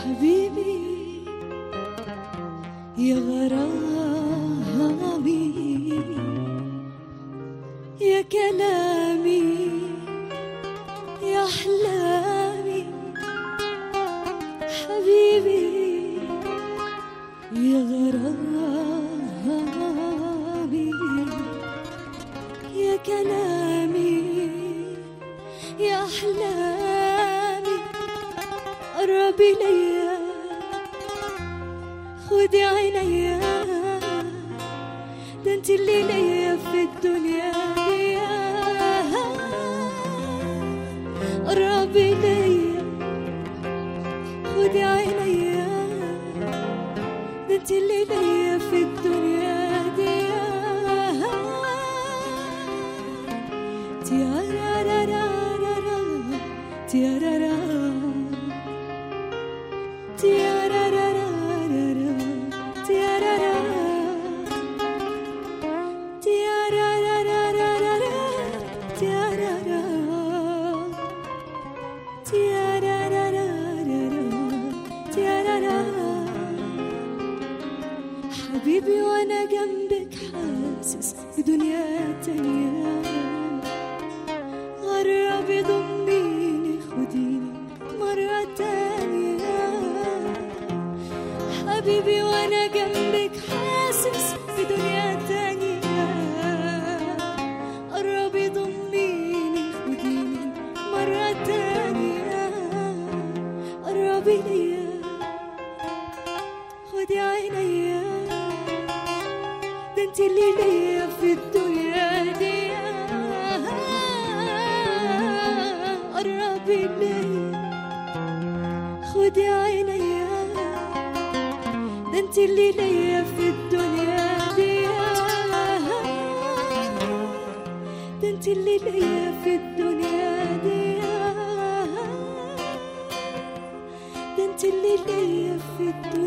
حبيبي يا غرامي يا كلامي يا أحلامي حبيبي يا غرامي يا كلامي يا أحلامي قربي ليا خدي عينيا ده انت اللي ليا في الدنيا دي قربي ليا خدي عينيا ده انت اللي ليا في الدنيا دي تيارارارارارا تيارارا تيارارارارارا تيارارا تيارارارارارا تيارارا تيارارارارارا تيارارا حبيبي وانا جنبك حاسس بدنيا تانية قربي ضميني خديني مرة تانية حبيبي وانا جنبك حاسس بدنيا تانية قربي ضميني خديني مرة تانية قربي ليا خدي عينيا ده انت اللي ليا في الدنيا دي قربي ليا خدي عينيا ده انت اللي ليا في الدنيا دي ده انت اللي ليا في الدنيا دي ده انت اللي ليا في الدنيا